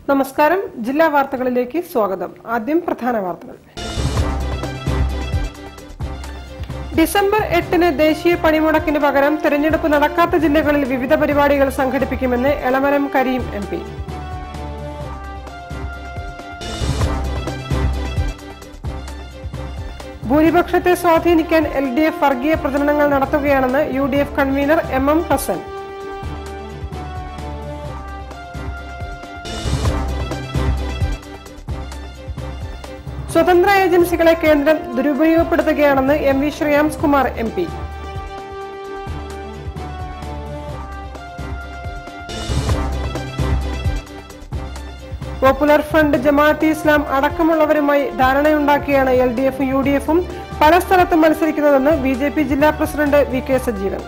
നമസ്കാരം ജില്ലാ വാർത്തകളിലേക്ക് സ്വാഗതം ആദ്യം പ്രധാന വാർത്തകൾ ഡിസംബർ എട്ടിന് ദേശീയ പണിമുടക്കിന് പകരം തെരഞ്ഞെടുപ്പ് നടക്കാത്ത ജില്ലകളിൽ വിവിധ പരിപാടികൾ സംഘടിപ്പിക്കുമെന്ന് എളമരം കരീം എം പി ഭൂരിപക്ഷത്തെ സ്വാധീനിക്കാൻ എൽ ഡി എഫ് വർഗീയ പ്രചരണങ്ങൾ നടത്തുകയാണെന്ന് U D F convener M M Hassan സ്വതന്ത്ര ഏജൻസികളെ കേന്ദ്രം ദുരുപയോഗപ്പെടുത്തുകയാണെന്ന് M V Shreyams Kumar M P Popular Front Jamaat Islam അടക്കമുള്ളവരുമായി ധാരണയുണ്ടാക്കിയാണ് എൽ ഡി എഫും യു ഡി എഫും പല സ്ഥലത്തും മത്സരിക്കുന്നതെന്ന് ബി ജെ പി ജില്ലാ പ്രസിഡന്റ് വി കെ സജീവൻ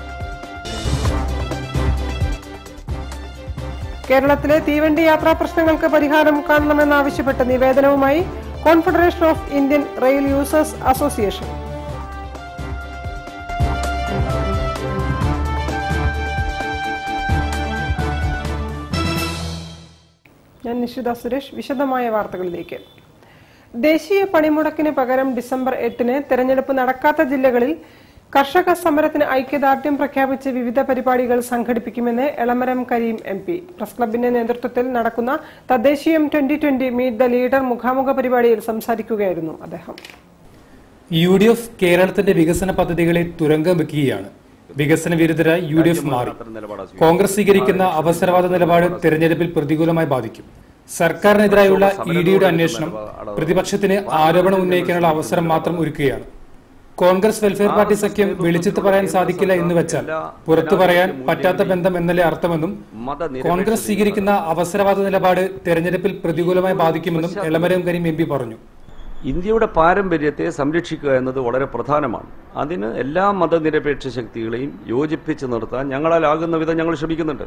കേരളത്തിലെ തീവണ്ടി യാത്രാ പ്രശ്നങ്ങൾക്ക് പരിഹാരം കാണണമെന്നാവശ്യപ്പെട്ട് നിവേദനവുമായി confederation of Indian rail users association ഞാൻ നിഷിത സുരേഷ് വിശദമായ വാർത്തകളിലേക്ക് ദേശീയ പണിമുടക്കിന് പകരം ഡിസംബർ എട്ടിന് തെരഞ്ഞെടുപ്പ് നടക്കാത്ത ജില്ലകളിൽ കർഷക സമരത്തിന് ഐക്യദാർഢ്യം പ്രഖ്യാപിച്ച് വിവിധ പരിപാടികൾ സംഘടിപ്പിക്കുമെന്ന് Elamaram Kareem M P press ക്ലബിന്റെ നേതൃത്വത്തിൽ നടക്കുന്ന തദ്ദേശീയം twenty twenty meet the leader മുഖാമുഖ പരിപാടിയിൽ സംസാരിക്കുകയായിരുന്നു അദ്ദേഹം യു ഡി എഫ് കേരളത്തിന്റെ വികസന പദ്ധതികളെ തുരങ്കം വെക്കുകയാണ് വികസന വിരുദ്ധരായി യു ഡി എഫ് മാറി കോൺഗ്രസ് സ്വീകരിക്കുന്ന അവസരവാദ നിലപാട് തെരഞ്ഞെടുപ്പിൽ പ്രതികൂലമായി ബാധിക്കും സർക്കാരിനെതിരായുള്ള ഇ ഡിയുടെ അന്വേഷണം പ്രതിപക്ഷത്തിന് ആരോപണം ഉന്നയിക്കാനുള്ള അവസരം മാത്രം ഒരുക്കുകയാണ് കോൺഗ്രസ് വെൽഫെയർ പാർട്ടി സഖ്യം വെളിച്ചത്ത് പറയാൻ സാധിക്കില്ല എന്ന് വെച്ചാൽ പുറത്തു പറയാൻ പറ്റാത്ത ബന്ധം എന്നല്ലേ അർത്ഥമെന്നും കോൺഗ്രസ് സ്വീകരിക്കുന്ന അവസരവാദ നിലപാട് തെരഞ്ഞെടുപ്പിൽ പ്രതികൂലമായി ബാധിക്കുമെന്നും എളമരം കരീം എം പി പറഞ്ഞു ഇന്ത്യയുടെ പാരമ്പര്യത്തെ സംരക്ഷിക്കുക എന്നത് വളരെ പ്രധാനമാണ് അതിന് എല്ലാ മതനിരപേക്ഷ ശക്തികളെയും യോജിപ്പിച്ച് നിർത്താൻ ഞങ്ങളാലാകുന്ന വിധം ഞങ്ങൾ ശ്രമിക്കുന്നുണ്ട്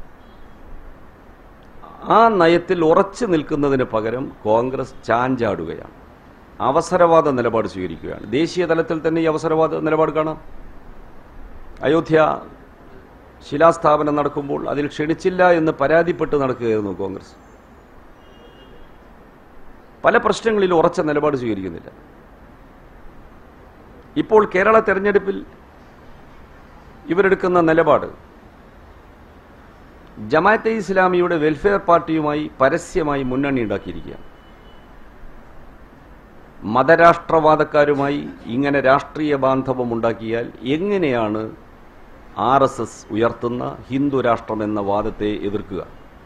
ആ നയത്തിൽ ഉറച്ചു നിൽക്കുന്നതിന് പകരം കോൺഗ്രസ് ചാഞ്ചാടുകയാണ് അവസരവാദ നിലപാട് സ്വീകരിക്കുകയാണ് ദേശീയ തലത്തിൽ തന്നെ ഈ അവസരവാദ നിലപാട് കാണാം അയോധ്യ ശിലാസ്ഥാപനം നടക്കുമ്പോൾ അതിൽ ക്ഷണിച്ചില്ല എന്ന് പരാതിപ്പെട്ട് നടക്കുകയായിരുന്നു കോൺഗ്രസ് പല പ്രശ്നങ്ങളിലും ഉറച്ച നിലപാട് സ്വീകരിക്കുന്നില്ല ഇപ്പോൾ കേരള തെരഞ്ഞെടുപ്പിൽ ഇവരെടുക്കുന്ന നിലപാട് ജമാഅത്തെ ഇസ്ലാമിയുടെ വെൽഫെയർ പാർട്ടിയുമായി പരസ്യമായി മുന്നണി ഉണ്ടാക്കിയിരിക്കുകയാണ് മതരാഷ്ട്രവാദക്കാരുമായി ഇങ്ങനെ രാഷ്ട്രീയ ബാന്ധവം ഉണ്ടാക്കിയാൽ എങ്ങനെയാണ് ആർ എസ് എസ് ഉയർത്തുന്ന ഹിന്ദു രാഷ്ട്രമെന്ന വാദത്തെ എതിർക്കുക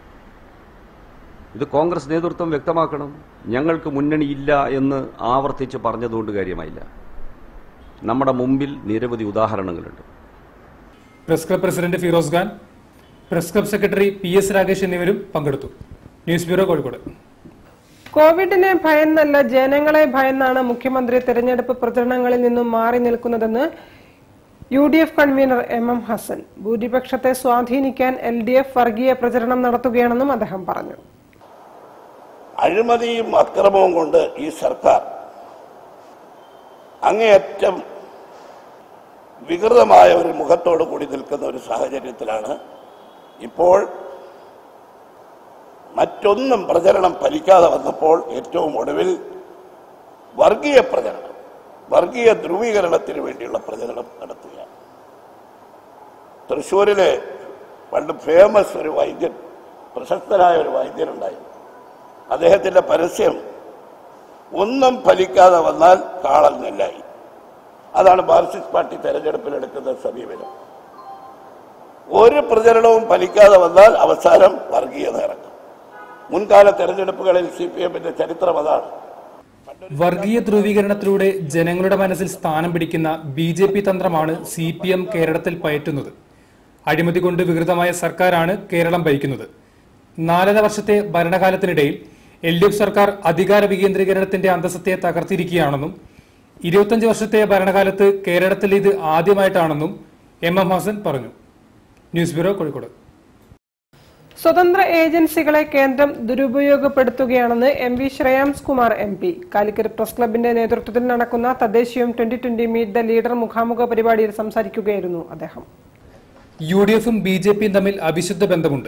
ഇത് കോൺഗ്രസ് നേതൃത്വം വ്യക്തമാക്കണം ഞങ്ങൾക്ക് മുന്നണിയില്ല എന്ന് ആവർത്തിച്ച് പറഞ്ഞതുകൊണ്ട് കാര്യമായില്ല നമ്മുടെ മുമ്പിൽ നിരവധി ഉദാഹരണങ്ങളുണ്ട് press club president Firoz Khan press club secretary P S Rakesh എന്നിവരും പങ്കെടുത്തു ന്യൂസ് ബ്യൂറോ കോഴിക്കോട് കോവിഡിനെ ഭയന്നല്ല ജനങ്ങളെ ഭയന്നാണ് മുഖ്യമന്ത്രി തെരഞ്ഞെടുപ്പ് പ്രചരണങ്ങളിൽ നിന്നും മാറി നിൽക്കുന്നതെന്ന് U D F convener M M Hassan ഭൂരിപക്ഷത്തെ സ്വാധീനിക്കാൻ എൽ ഡി എഫ് വർഗീയ പ്രചരണം നടത്തുകയാണെന്നും അദ്ദേഹം പറഞ്ഞു അഴിമതിയും അക്രമവും കൊണ്ട് ഈ സർക്കാർ അങ്ങേയറ്റം വികൃതമായ ഒരു മുഖത്തോടു കൂടി നിൽക്കുന്ന ഒരു സാഹചര്യത്തിലാണ് ഇപ്പോൾ മറ്റൊന്നും പ്രചരണം ഫലിക്കാതെ വന്നപ്പോൾ ഏറ്റവും ഒടുവിൽ വർഗീയ പ്രചരണം വർഗീയ ധ്രുവീകരണത്തിന് വേണ്ടിയുള്ള പ്രചരണം നടത്തുകയാണ് തൃശ്ശൂരിലെ പണ്ട് ഫേമസ് ഒരു വൈദ്യൻ പ്രശസ്തനായ ഒരു വൈദ്യനുണ്ടായിരുന്നു അദ്ദേഹത്തിന്റെ പരസ്യം ഒന്നും ഫലിക്കാതെ വന്നാൽ കാളൽ നെല്ലായി അതാണ് മാർക്സിസ്റ്റ് പാർട്ടി തെരഞ്ഞെടുപ്പിൽ എടുക്കുന്ന സമീപനം ഒരു പ്രചരണവും ഫലിക്കാതെ വന്നാൽ അവസാനം വർഗീയത ഇറക്കും മുൻകാല തെരഞ്ഞെടുപ്പുകളിൽ സി പി എമ്മിന്റെ ചരിത്രം അതാണ് വർഗീയ ധ്രുവീകരണത്തിലൂടെ ജനങ്ങളുടെ മനസ്സിൽ സ്ഥാനം പിടിക്കുന്ന ബി ജെ പി തന്ത്രമാണ് സി പി എം കേരളത്തിൽ പയറ്റുന്നത് അഴിമതി കൊണ്ട് വികൃതമായ സർക്കാരാണ് കേരളം ഭരിക്കുന്നത് നാലര വർഷത്തെ ഭരണകാലത്തിനിടയിൽ എൽ ഡി എഫ് സർക്കാർ അധികാര വികേന്ദ്രീകരണത്തിന്റെ അന്തസ്സത്തെ തകർത്തിരിക്കുകയാണെന്നും ഇരുപത്തഞ്ച് വർഷത്തെ ഭരണകാലത്ത് കേരളത്തിൽ ഇത് ആദ്യമായിട്ടാണെന്നും എം എം ഹസൻ പറഞ്ഞു ന്യൂസ് ബ്യൂറോ കോഴിക്കോട് സ്വതന്ത്ര ഏജൻസികളെ കേന്ദ്രം ദുരുപയോഗപ്പെടുത്തുകയാണെന്ന് M V Shreyams Kumar M P Calicut press ക്ലബിന്റെ നേതൃത്വത്തിൽ നടക്കുന്ന തദ്ദേശീയം twenty twenty meet the leader മുഖാമുഖ പരിപാടിയിൽ സംസാരിക്കുകയായിരുന്നു അദ്ദേഹം യു ഡി എഫും ബി ജെ പിയും തമ്മിൽ അവിശുദ്ധ ബന്ധമുണ്ട്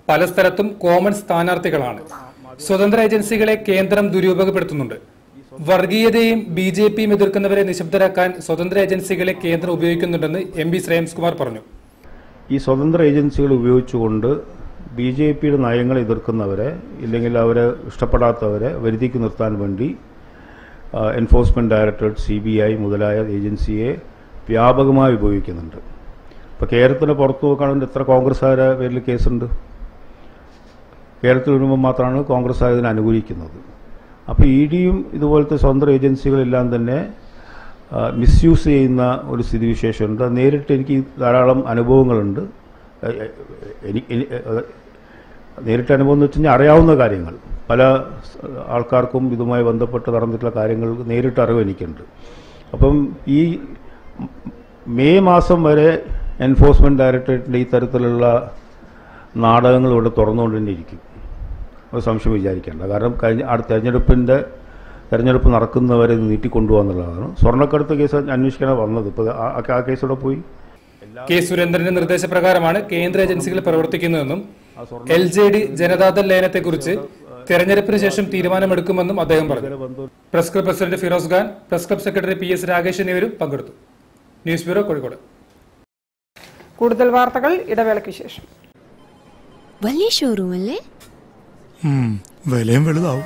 പല സ്ഥലത്തും കോമൺ സ്ഥാനാർത്ഥികളാണ് സ്വതന്ത്ര ഏജൻസികളെ കേന്ദ്രം ദുരുപയോഗപ്പെടുത്തുന്നുണ്ട് വർഗീയതയും ബി ജെ പിയും എതിർക്കുന്നവരെ നിശബ്ദരാക്കാൻ സ്വതന്ത്ര ഏജൻസികളെ കേന്ദ്രം ഉപയോഗിക്കുന്നുണ്ടെന്ന് എം പി ശ്രേയംസ്കുമാർ പറഞ്ഞു ഈ സ്വതന്ത്ര ഏജൻസികൾ ഉപയോഗിച്ചുകൊണ്ട് ബി ജെ പിയുടെ നയങ്ങൾ എതിർക്കുന്നവരെ ഇല്ലെങ്കിൽ അവരെ ഇഷ്ടപ്പെടാത്തവരെ വരുതിക്ക് നിർത്താൻ വേണ്ടി enforcement directorate C B I മുതലായ ഏജൻസിയെ വ്യാപകമായി ഉപയോഗിക്കുന്നുണ്ട് ഇപ്പോൾ കേരളത്തിന് പുറത്തു നോക്കുകയാണെങ്കിൽ എത്ര കോൺഗ്രസ്സുകാരെ പേരിൽ കേസുണ്ട് കേരളത്തിൽ വരുമ്പോൾ മാത്രമാണ് കോൺഗ്രസ് ഇതിനെ അനുകൂലിക്കുന്നത് അപ്പോൾ ഇ ഡിയും ഇതുപോലത്തെ സ്വതന്ത്ര ഏജൻസികളെല്ലാം തന്നെ മിസ്യൂസ് ചെയ്യുന്ന ഒരു സ്ഥിതിവിശേഷമുണ്ട് അത് നേരിട്ട് എനിക്ക് ധാരാളം അനുഭവങ്ങളുണ്ട് എ- എ- എനിക്ക് എനി- എ- നേരിട്ട് അനുഭവം എന്ന് വെച്ച് കഴിഞ്ഞാൽ അറിയാവുന്ന കാര്യങ്ങൾ പല സ് ആൾക്കാർക്കും ഇതുമായി ബന്ധപ്പെട്ട് നടന്നിട്ടുള്ള കാര്യങ്ങൾ നേരിട്ട് അറിവ് എനിക്കുണ്ട് അപ്പം ഈ മെയ് മാസം വരെ എൻഫോഴ്സ്മെന്റ് ഡയറക്ടറേറ്റിൻ്റെ ഈ തരത്തിലുള്ള നാടകങ്ങൾ ഇവിടെ തുറന്നുകൊണ്ട് തന്നെ ഇരിക്കും ഒരു സംശയം വിചാരിക്കേണ്ട കാരണം കഴിഞ്ഞ അടുത്ത തെരഞ്ഞെടുപ്പിൻ്റെ തെരഞ്ഞെടുപ്പ് നടക്കുന്നവരെ ഇത് നീട്ടിക്കൊണ്ടുപോകാന്നുള്ളതാണ് സ്വർണ്ണക്കടത്ത് കേസ് അന്വേഷിക്കാനാണ് വന്നത് ഇപ്പോൾ ആ- ആ കേസ് ഇവിടെ പോയി കെ സുരേന്ദ്രന്റെ നിർദ്ദേശപ്രകാരമാണ് കേന്ദ്ര ഏജൻസികൾ പ്രവർത്തിക്കുന്നതെന്നും എൽ ജെ ഡി ജനതാദൾ ലയനത്തെക്കുറിച്ച് തെരഞ്ഞെടുപ്പിന് ശേഷം തീരുമാനമെടുക്കുമെന്നും അദ്ദേഹം പറഞ്ഞു press club president Firoz Khan press club secretary P S Rakesh എന്നിവരും പങ്കെടുത്തു ന്യൂസ് ബ്യൂറോ കോഴിക്കോട് കൂടുതൽ വാർത്തകൾ ഇടവേളയ്ക്ക് ശേഷം വലിയ ഷോറൂം അല്ലേ ഉം, വിലയും വലുതാവും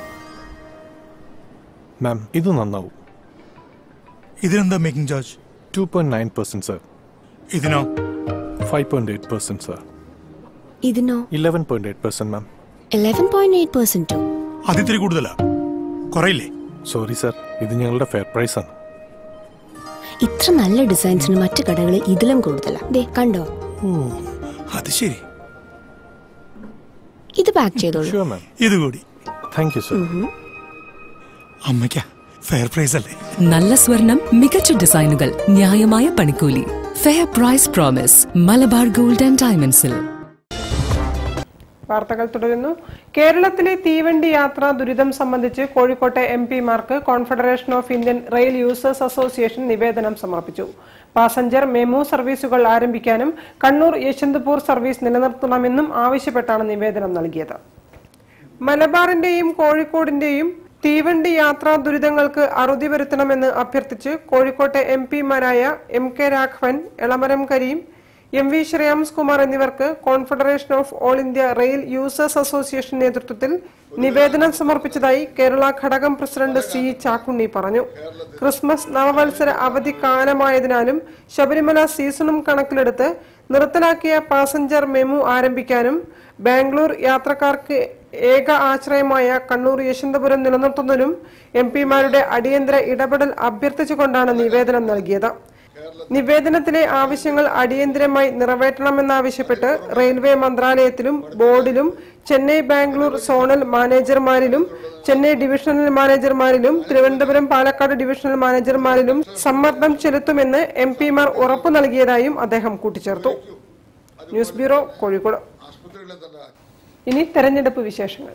മാം ഇത് നന്നാവും ഇതിനെന്താ making charge two point nine percent sir ഇതിനോ five point eight percent sir ഇതിനോ eleven point eight percent ma'am eleven point eight പെർസെന്റോ അതിത്തിരി കൂടുതലാ കുറയില്ലേ സോറി സർ ഇത് ഞങ്ങളുടെ ഫെയർ പ്രൈസ് ആണ് ഇത്ര നല്ല ഡിസൈൻസിന് മറ്റു കടകളിൽ ഇതിലും കൂടുതലാ ദേ കണ്ടോ ഓ അത് ശരി ഇത് പാക്ക് ചെയ്തോളൂ ഷുവർ മാം ഇത് കൂടി താങ്ക് യു സർ അമ്മയ്ക്കാ ഫെയർ പ്രൈസ് അല്ലേ നല്ല സ്വർണം മികച്ച ഡിസൈനുകൾ ന്യായമായ പണിക്കൂലി fair price promise Malabar gold and ഡയമണ്ട്സിൽ വാർത്തകൾ തുടരുന്നു കേരളത്തിലെ തീവണ്ടി യാത്രാ ദുരിതം സംബന്ധിച്ച് കോഴിക്കോട്ടെ എം പിമാർക്ക് confederation of Indian rail users association നിവേദനം സമർപ്പിച്ചു പാസഞ്ചർ മെമു സർവീസുകൾ ആരംഭിക്കാനും കണ്ണൂർ യശ്വന്ത്പൂർ സർവീസ് നിലനിർത്തണമെന്നും ആവശ്യപ്പെട്ടാണ് നിവേദനം നൽകിയത് മലബാറിന്റെയും കോഴിക്കോടിന്റെയും തീവണ്ടി യാത്രാ ദുരിതങ്ങൾക്ക് അറുതി വരുത്തണമെന്ന് അഭ്യർത്ഥിച്ച് കോഴിക്കോട്ടെ എം പിമാരായ M K Raghavan Elamaram Kareem M V Shreyams Kumar എന്നിവർക്ക് confederation of all India rail users association നേതൃത്വത്തിൽ നിവേദനം സമർപ്പിച്ചതായി കേരള ഘടകം പ്രസിഡന്റ് സി ചാക്കുണ്ണി പറഞ്ഞു ക്രിസ്മസ് നവവത്സര അവധി കാലമായതിനാലും ശബരിമല സീസണും കണക്കിലെടുത്ത് നിർത്തലാക്കിയ പാസഞ്ചർ മെമു ആരംഭിക്കാനും ബാംഗ്ലൂർ യാത്രക്കാർക്ക് ഏക ആശ്രയമായ കണ്ണൂർ യശന്തപുരം നിലനിർത്തുന്നതിനും എം പിമാരുടെ അടിയന്തര ഇടപെടൽ അഭ്യർത്ഥിച്ചുകൊണ്ടാണ് നിവേദനം നൽകിയത് നിവേദനത്തിലെ ആവശ്യങ്ങൾ അടിയന്തരമായി നിറവേറ്റണമെന്നാവശ്യപ്പെട്ട് റെയിൽവേ മന്ത്രാലയത്തിലും ബോർഡിലും ചെന്നൈ ബാംഗ്ലൂർ സോണൽ മാനേജർമാരിലും ചെന്നൈ ഡിവിഷണൽ മാനേജർമാരിലും തിരുവനന്തപുരം പാലക്കാട് ഡിവിഷണൽ മാനേജർമാരിലും സമ്മർദ്ദം ചെലുത്തുമെന്ന് എം പിമാർ ഉറപ്പു നൽകിയതായും അദ്ദേഹം കൂട്ടിച്ചേർത്തു ന്യൂസ് ബ്യൂറോ കോഴിക്കോട് ഇനി തെരഞ്ഞെടുപ്പ് വിശേഷങ്ങൾ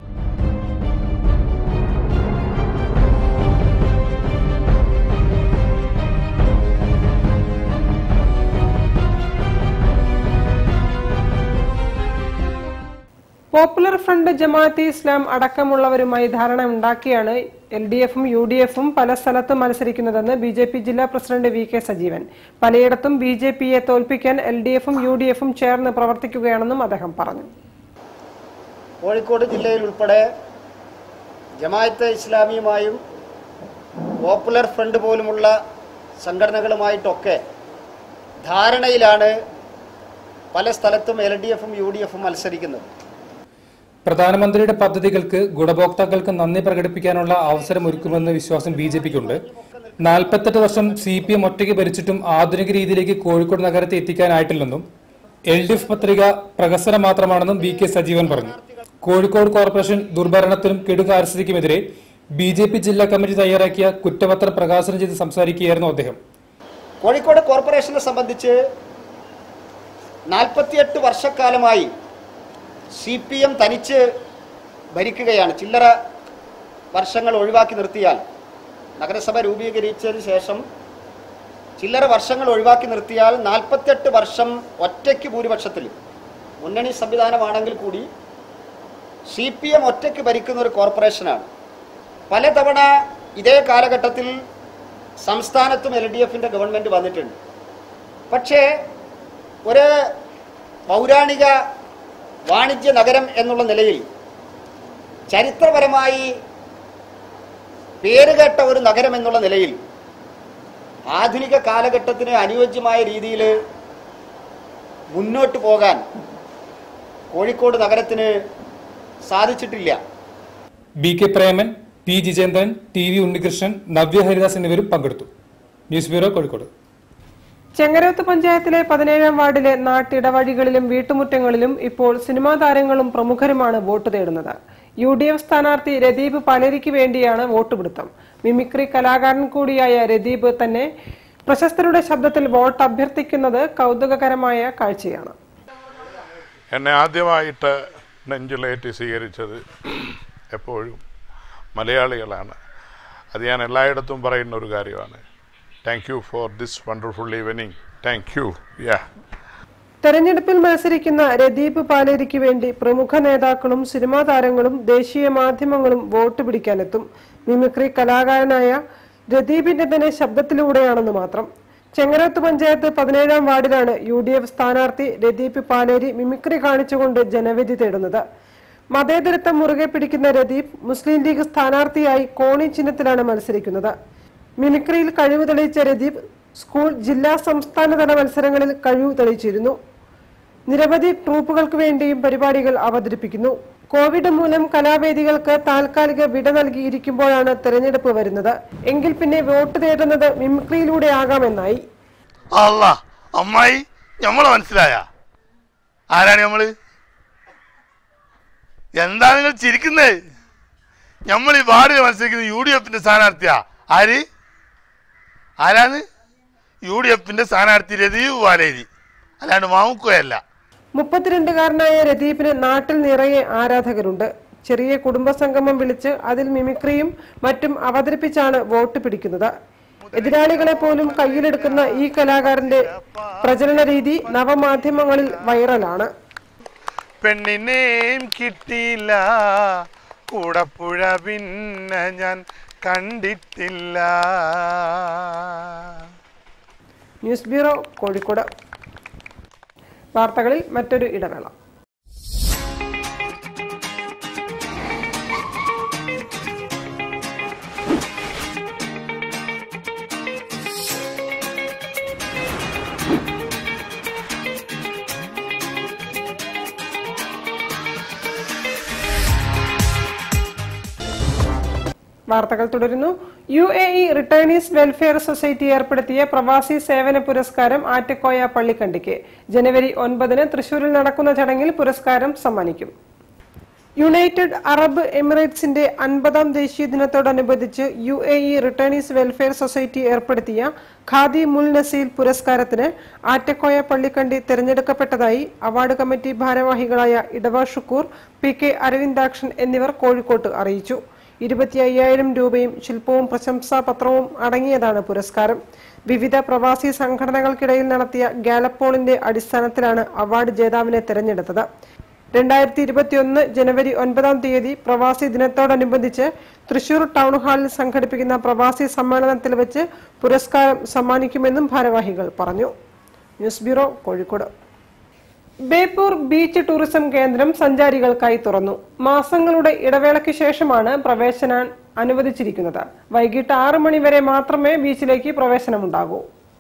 പോപ്പുലർ ഫ്രണ്ട് ജമാഅത്തെ ഇസ്ലാം അടക്കമുള്ളവരുമായി ധാരണ ഉണ്ടാക്കിയാണ് എൽ ഡി എഫും യു ഡി എഫും പല സ്ഥലത്തും മത്സരിക്കുന്നതെന്ന് ബി ജെ പി ജില്ലാ പ്രസിഡന്റ് വി കെ സജീവൻ പലയിടത്തും ബി ജെ പിയെ തോൽപ്പിക്കാൻ എൽ ഡി എഫും യു ഡി എഫും ചേർന്ന് പ്രവർത്തിക്കുകയാണെന്നും അദ്ദേഹം പറഞ്ഞു കോഴിക്കോട് ജില്ലയിൽ ഉൾപ്പെടെ ജമായത്തെ ഇസ്ലാമിയുമായും പോപ്പുലർ ഫ്രണ്ട് പോലുമുള്ള സംഘടനകളുമായിട്ടൊക്കെ ധാരണയിലാണ് പല സ്ഥലത്തും എൽ ഡി എഫും യു ഡി എഫും മത്സരിക്കുന്നത് പ്രധാനമന്ത്രിയുടെ പദ്ധതികൾക്ക് ഗുണഭോക്താക്കൾക്ക് നന്ദി പ്രകടിപ്പിക്കാനുള്ള അവസരമൊരുക്കുമെന്ന വിശ്വാസം ബി ജെ പിക്കുണ്ട് നാൽപ്പത്തെട്ട് വർഷം സി പി എം ഒറ്റയ്ക്ക് ഭരിച്ചിട്ടും ആധുനിക രീതിയിലേക്ക് കോഴിക്കോട് നഗരത്തെ എത്തിക്കാനായിട്ടില്ലെന്നും എൽ ഡി എഫ് പത്രിക പ്രഹസനം മാത്രമാണെന്നും വി കെ സജീവൻ പറഞ്ഞു കോഴിക്കോട് കോർപ്പറേഷൻ ദുർഭരണത്തിനും കെടുകാര്യസ്ഥതയ്ക്കുമെതിരെ ബി ജെ പി ജില്ലാ കമ്മിറ്റി തയ്യാറാക്കിയ കുറ്റപത്രം പ്രകാശനം ചെയ്ത് സംസാരിക്കുകയായിരുന്നു അദ്ദേഹം കോഴിക്കോട് കോർപ്പറേഷനെ സംബന്ധിച്ച് നാൽപ്പത്തിയെട്ട് വർഷക്കാലമായി സി പി എം തനിച്ച് ഭരിക്കുകയാണ് ചില്ലറ വർഷങ്ങൾ ഒഴിവാക്കി നിർത്തിയാൽ നഗരസഭ രൂപീകരിച്ചതിന് ശേഷം ചില്ലറ വർഷങ്ങൾ ഒഴിവാക്കി നിർത്തിയാൽ നാൽപ്പത്തെട്ട് വർഷം ഒറ്റയ്ക്ക് ഭൂരിപക്ഷത്തിൽ മുന്നണി സംവിധാനമാണെങ്കിൽ കൂടി സി പി എം ഒറ്റയ്ക്ക് ഭരിക്കുന്ന ഒരു കോർപ്പറേഷനാണ് പലതവണ ഇതേ കാലഘട്ടത്തിൽ സംസ്ഥാനത്തും എൽ ഡി എഫിൻ്റെ ഗവൺമെൻറ് വന്നിട്ടുണ്ട് പക്ഷേ ഒരു പൗരാണിക വാണിജ്യ നഗരം എന്നുള്ള നിലയിൽ ചരിത്രപരമായി പേരുകേട്ട ഒരു നഗരം എന്നുള്ള നിലയിൽ ആധുനിക കാലഘട്ടത്തിന് അനുയോജ്യമായ രീതിയിൽ മുന്നോട്ട് പോകാൻ കോഴിക്കോട് നഗരത്തിന് സാധിച്ചിട്ടില്ല B K Preman P Jijendran T V Unnikrishnan Navya Haridas എന്നിവരും പങ്കെടുത്തു ന്യൂസ് ബ്യൂറോ കോഴിക്കോട് ചെങ്ങരോത്ത് പഞ്ചായത്തിലെ പതിനേഴാം വാർഡിലെ നാട്ടിടവഴികളിലും വീട്ടുമുറ്റങ്ങളിലും ഇപ്പോൾ സിനിമാ താരങ്ങളും പ്രമുഖരുമാണ് വോട്ട് തേടുന്നത് യു ഡി എഫ് സ്ഥാനാർത്ഥി രദീപ് പലരിക്ക് വേണ്ടിയാണ് വോട്ട് പിടുത്തം മിമിക്രി കലാകാരൻ കൂടിയായ രദീപ് തന്നെ പ്രശസ്തരുടെ ശബ്ദത്തിൽ വോട്ട് അഭ്യർത്ഥിക്കുന്നത് കൗതുകകരമായ കാഴ്ചയാണ് എന്നെ ആദ്യമായിട്ട് നെഞ്ചിലേറ്റി സ്വീകരിച്ചത് എപ്പോഴും മലയാളികളാണ് അത് ഞാൻ എല്ലായിടത്തും പറയുന്ന ഒരു കാര്യമാണ് thank you for this wonderful evening thank you ya തെരഞ്ഞെടുപ്പിൽ മത്സരിക്കുന്ന രദീപ് പാലേരിക്ക് വേണ്ടി പ്രമുഖ നേതാക്കളും സിനിമാ താരങ്ങളും ദേശീയ മാധ്യമങ്ങളും വോട്ട് പിടിക്കാനെത്തും മിമിക്രി കലാകാരനായ രദീപിന്റെ തന്നെ ശബ്ദത്തിലൂടെയാണെന്ന് മാത്രം ചെങ്ങരോത്ത് പഞ്ചായത്ത് പതിനേഴാം വാർഡിലാണ് യു ഡി എഫ് സ്ഥാനാർത്ഥി രദീപ് പാലേരി മിമിക്രി കാണിച്ചുകൊണ്ട് ജനവിധി തേടുന്നത് മതേതരത്വം മുറുകെ പിടിക്കുന്ന രദീപ് മുസ്ലിം ലീഗ് സ്ഥാനാർത്ഥിയായി കോണി ചിഹ്നത്തിലാണ് മത്സരിക്കുന്നത് മിമിക്രിയിൽ കഴിവ് തെളിയിച്ച രദീപ് സ്കൂൾ ജില്ലാ സംസ്ഥാനതല മത്സരങ്ങളിൽ കഴിവ് തെളിയിച്ചിരുന്നു നിരവധി ട്രൂപ്പുകൾക്ക് വേണ്ടിയും പരിപാടികൾ അവതരിപ്പിക്കുന്നു കോവിഡ് മൂലം കലാവേദികൾക്ക് താൽക്കാലിക വിട നൽകിയിരിക്കുമ്പോഴാണ് തെരഞ്ഞെടുപ്പ് വരുന്നത് എങ്കിൽ പിന്നെ വോട്ട് തേടുന്നത് മിമിക്രിയിലൂടെ ആകാമെന്നായി അല്ല അമ്മായി ഞമ്മളെ മനസ്സിലായ ആരാണ് നമ്മള് എന്താ നിങ്ങൾ ചിരിക്കുന്നത് നമ്മൾ ഈ വാർഡിൽ മത്സരിക്കുന്ന യു ഡി എഫിന്റെ സ്ഥാനാർത്ഥിയാ ആര് ആരാണ് യു ഡി എഫിന്റെ സ്ഥാനാർത്ഥി രതീവ് വാലേരി അല്ലാണ്ട് മാമുക്കോയല്ല മുപ്പത്തിരണ്ടുകാരനായ രദീപിന് നാട്ടിൽ നിറയെ ആരാധകരുണ്ട് ചെറിയ കുടുംബസംഗമം വിളിച്ച് അതിൽ മിമിക്രിയും മറ്റും അവതരിപ്പിച്ചാണ് വോട്ട് പിടിക്കുന്നത് എതിരാളികളെ പോലും കയ്യിലെടുക്കുന്ന ഈ കലാകാരന്റെ പ്രചരണ രീതി നവമാധ്യമങ്ങളിൽ വൈറലാണ് പെണ്ണിനെയും കിട്ടിയില്ല കൂടപ്പുഴ പിന്നെ ഞാൻ കണ്ടിട്ടില്ല ന്യൂസ് ബ്യൂറോ കോഴിക്കോട് വാർത്തകളിൽ മറ്റൊരു ഇടവേള വാർത്തകൾ തുടരുന്നു U A E returnees welfare society ഏർപ്പെടുത്തിയ പ്രവാസി സേവന പുരസ്കാരം ആറ്റക്കോയ പള്ളിക്കണ്ടിക്ക് ജനുവരി ഒൻപതിന് തൃശൂരിൽ നടക്കുന്ന ചടങ്ങിൽ പുരസ്കാരം സമ്മാനിക്കും യുണൈറ്റഡ് അറബ് എമിറേറ്റ്സിന്റെ അൻപതാം ദേശീയ ദിനത്തോടനുബന്ധിച്ച് U A E returnees welfare society ഏർപ്പെടുത്തിയ ഖാദി മുൽ നസീൽ പുരസ്കാരത്തിന് ആറ്റക്കോയ പള്ളിക്കണ്ടി തെരഞ്ഞെടുക്കപ്പെട്ടതായി അവാർഡ് കമ്മിറ്റി ഭാരവാഹികളായ ഇടവ ഷുക്കൂർ പി കെ അരവിന്ദാക്ഷൻ എന്നിവർ കോഴിക്കോട്ട് അറിയിച്ചു ഇരുപത്തി അയ്യായിരം രൂപയും ശില്പവും പ്രശംസാപത്രവും അടങ്ങിയതാണ് പുരസ്കാരം വിവിധ പ്രവാസി സംഘടനകൾക്കിടയിൽ നടത്തിയ ഗാലപ്പോളിന്റെ അടിസ്ഥാനത്തിലാണ് അവാർഡ് ജേതാവിനെ തെരഞ്ഞെടുത്തത് രണ്ടായിരത്തി ഇരുപത്തിയൊന്ന് ജനുവരി ഒൻപതാം തീയതി പ്രവാസി ദിനത്തോടനുബന്ധിച്ച് തൃശൂർ ടൗൺ ഹാളിൽ സംഘടിപ്പിക്കുന്ന പ്രവാസി സമ്മേളനത്തിൽ വെച്ച് പുരസ്കാരം സമ്മാനിക്കുമെന്നും ഭാരവാഹികൾ പറഞ്ഞു news bureau Kozhikode Beypore beach tourism കേന്ദ്രം സഞ്ചാരികൾക്കായി തുറന്നു മാസങ്ങളുടെ ഇടവേളയ്ക്ക് ശേഷമാണ് പ്രവേശനം അനുവദിച്ചിരിക്കുന്നത് വൈകിട്ട് ആറ് മണി വരെ മാത്രമേ ബീച്ചിലേക്ക് പ്രവേശനമുണ്ടാകൂ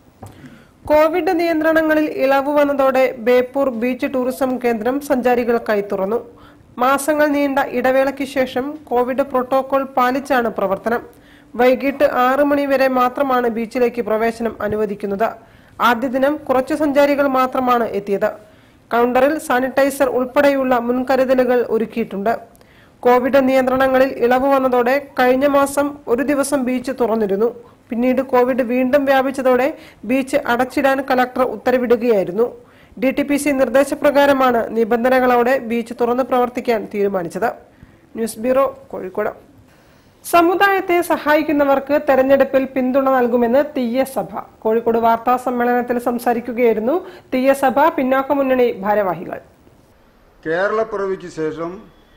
കോവിഡ് നിയന്ത്രണങ്ങളിൽ ഇളവ് വന്നതോടെ ബേപ്പൂർ ബീച്ച് ടൂറിസം കേന്ദ്രം സഞ്ചാരികൾക്കായി തുറന്നു മാസങ്ങൾ നീണ്ട ഇടവേളയ്ക്ക് ശേഷം കോവിഡ് പ്രോട്ടോകോൾ പാലിച്ചാണ് പ്രവർത്തനം വൈകിട്ട് ആറ് മണി വരെ മാത്രമാണ് ബീച്ചിലേക്ക് പ്രവേശനം അനുവദിക്കുന്നത് ആദ്യ ദിനം കുറച്ചു സഞ്ചാരികൾ മാത്രമാണ് എത്തിയത് കൗണ്ടറിൽ സാനിറ്റൈസർ ഉൾപ്പെടെയുള്ള മുൻകരുതലുകൾ ഒരുക്കിയിട്ടുണ്ട് കോവിഡ് നിയന്ത്രണങ്ങളിൽ ഇളവ് വന്നതോടെ കഴിഞ്ഞ മാസം ഒരു ദിവസം ബീച്ച് തുറന്നിരുന്നു പിന്നീട് കോവിഡ് വീണ്ടും വ്യാപിച്ചതോടെ ബീച്ച് അടച്ചിടാൻ കലക്ടർ ഉത്തരവിടുകയായിരുന്നു ഡി ടി പി സി നിർദ്ദേശപ്രകാരമാണ് നിബന്ധനകളോടെ ബീച്ച് തുറന്ന് പ്രവർത്തിക്കാൻ തീരുമാനിച്ചത് ന്യൂസ് ബ്യൂറോ കോഴിക്കോട് സമുദായത്തെ സഹായിക്കുന്നവർക്ക് തെരഞ്ഞെടുപ്പിൽ പിന്തുണ നൽകുമെന്ന് തീയസഭ കോഴിക്കോട് വാർത്താ സമ്മേളനത്തിൽ സംസാരിക്കുകയായിരുന്നു തീയസഭ പിന്നാക്ക മുന്നണി ഭാരവാഹികൾ കേരളപ്പിറവിക്ക് ശേഷം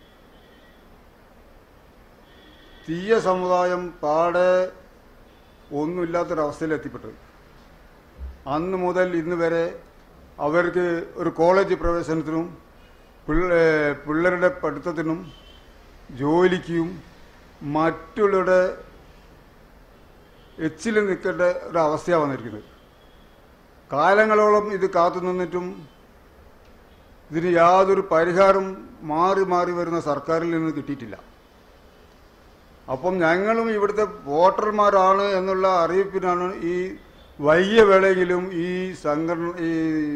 തീയ സമുദായം പാടെ ഒന്നുമില്ലാത്തൊരവസ്ഥയിൽ എത്തിപ്പെട്ടത് അന്ന് മുതൽ ഇന്ന് വരെ അവർക്ക് ഒരു കോളേജ് പ്രവേശനത്തിനും പിള്ള- പിള്ളേരുടെ പഠിത്തത്തിനും ജോലിക്കും മറ്റുള്ളവരുടെ എച്ചിൽ നിൽക്കേണ്ട ഒരു അവസ്ഥയാണ് വന്നിരിക്കുന്നത് കാലങ്ങളോളം ഇത് കാത്തു നിന്നിട്ടും ഇതിന് യാതൊരു പരിഹാരം മാറി മാറി വരുന്ന സർക്കാരിൽ നിന്ന് കിട്ടിയിട്ടില്ല അപ്പം ഞങ്ങളും ഇവിടുത്തെ വോട്ടർമാരാണ് എന്നുള്ള അറിയിപ്പിനാണ് ഈ വൈകിയ വേളയെങ്കിലും ഈ സംഘടന ഈ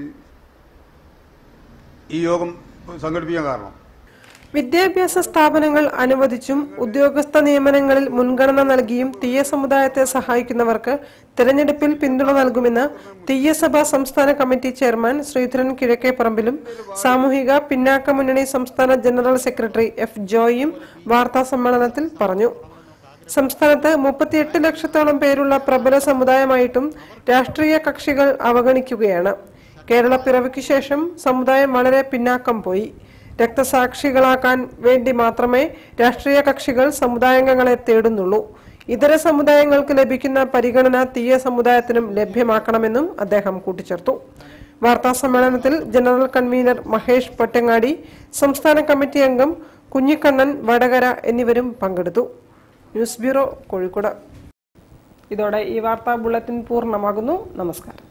ഈ യോഗം സംഘടിപ്പിക്കാൻ കാരണം വിദ്യാഭ്യാസ സ്ഥാപനങ്ങൾ അനുവദിച്ചും ഉദ്യോഗസ്ഥ നിയമനങ്ങളിൽ മുൻഗണന നൽകിയും തീയ സമുദായത്തെ സഹായിക്കുന്നവർക്ക് തെരഞ്ഞെടുപ്പിൽ പിന്തുണ നൽകുമെന്ന് തീയസഭ സംസ്ഥാന കമ്മിറ്റി ചെയർമാൻ ശ്രീധരൻ കിഴക്കേപ്പറമ്പിലും സാമൂഹിക പിന്നാക്ക മുന്നണി സംസ്ഥാന ജനറൽ സെക്രട്ടറി എഫ് ജോയും വാർത്താ സമ്മേളനത്തിൽ പറഞ്ഞു സംസ്ഥാനത്ത് മുപ്പത്തിയെട്ട് ലക്ഷത്തോളം പേരുള്ള പ്രബല സമുദായമായിട്ടും രാഷ്ട്രീയ കക്ഷികൾ അവഗണിക്കുകയാണ് കേരള പിറവിക്ക് ശേഷം സമുദായം വളരെ പിന്നാക്കം പോയി രക്തസാക്ഷികളാക്കാൻ വേണ്ടി മാത്രമേ രാഷ്ട്രീയ കക്ഷികൾ സമുദായാംഗങ്ങളെ തേടുന്നുള്ളൂ ഇതര സമുദായങ്ങൾക്ക് ലഭിക്കുന്ന പരിഗണന തീയ സമുദായത്തിനും ലഭ്യമാക്കണമെന്നും അദ്ദേഹം കൂട്ടിച്ചേർത്തു വാർത്താ സമ്മേളനത്തിൽ ജനറൽ കൺവീനർ മഹേഷ് പൊറ്റങ്ങാടി സംസ്ഥാന കമ്മിറ്റി അംഗം കുഞ്ഞിക്കണ്ണൻ വടകര എന്നിവരും പങ്കെടുത്തു ന്യൂസ് ബ്യൂറോ കോഴിക്കോട് ഇതോടെ ഈ വാർത്താ ബുള്ളറ്റിൻ പൂർണ്ണമാകുന്നു നമസ്കാരം